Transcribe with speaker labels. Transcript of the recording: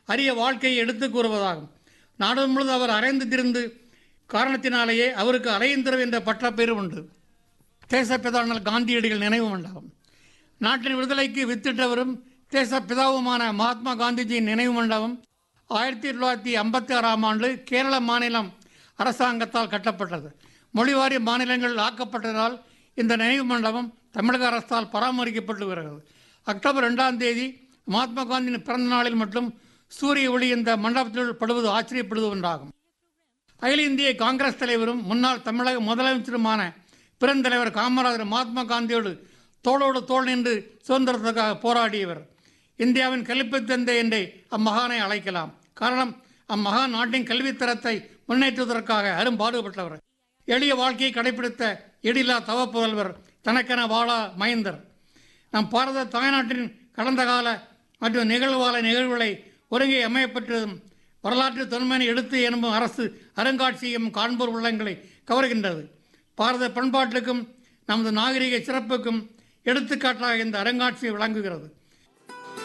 Speaker 1: அரிய வாழ்க்கையை எடுத்துக் கூறுவதாகும் நாடு முழுவதும் அவர் அலைந்து திரிந்து காரணத்தினாலேயே அவருக்கு அலையந்திரவு என்ற பட்டப்பேறு உண்டு தேசப்பிதானால் காந்தியடிகள் நினைவு மண்டபம் நாட்டின் விடுதலைக்கு வித்திட்டவரும் தேசப்பிதாவுமான மகாத்மா காந்திஜியின் நினைவு மண்டபம் ஆயிரத்தி தொள்ளாயிரத்தி ஐம்பத்தி ஆறாம் ஆண்டு கேரள மாநிலம் அரசாங்கத்தால் கட்டப்பட்டது மொழிவாரி மாநிலங்கள் ஆக்கப்பட்டதால் இந்த நினைவு மண்டபம் தமிழக அரசால் பராமரிக்கப்பட்டு வருகிறது அக்டோபர் ரெண்டாம் தேதி மகாத்மா காந்தியின் பிறந்த நாளில் மட்டும் சூரிய ஒளி இந்த மண்டபத்தில் படுவது ஆச்சரியப்படுவது ஒன்றாகும் அகில இந்திய காங்கிரஸ் தலைவரும் முன்னாள் தமிழக முதலமைச்சருமான பெருந்தலைவர் காமராஜர் மகாத்மா காந்தியோடு தோளோடு தோள் நின்று சுதந்திரத்துக்காக போராடியவர் இந்தியாவின் கல்வித் தந்தை என்றே அம்மகானை அழைக்கலாம் காரணம் அம்மகான் நாட்டின் கல்வித்தரத்தை முன்னேற்றுவதற்காக அரும்பாடுபட்டவர் எளிய வாழ்க்கையை கடைபிடித்த எடிலா தவப்புதல்வர் தனக்கென வாழா மைந்தர் நம் பாரத தாய்நாட்டின் கடந்த கால மற்றும் நிகழ்வால நிகழ்வுகளை ஒருங்கே அமையப்பெற்றதும் வரலாற்று தொன்மையை எடுத்து எனும் அரசு அருங்காட்சியகம் காண்போர் உள்ளங்களை கவர்கின்றது பாரத பண்பாட்டுக்கும் நமது நாகரிக சிறப்புக்கும் எடுத்துக்காட்டாக இந்த அருங்காட்சியகம் விளங்குகிறது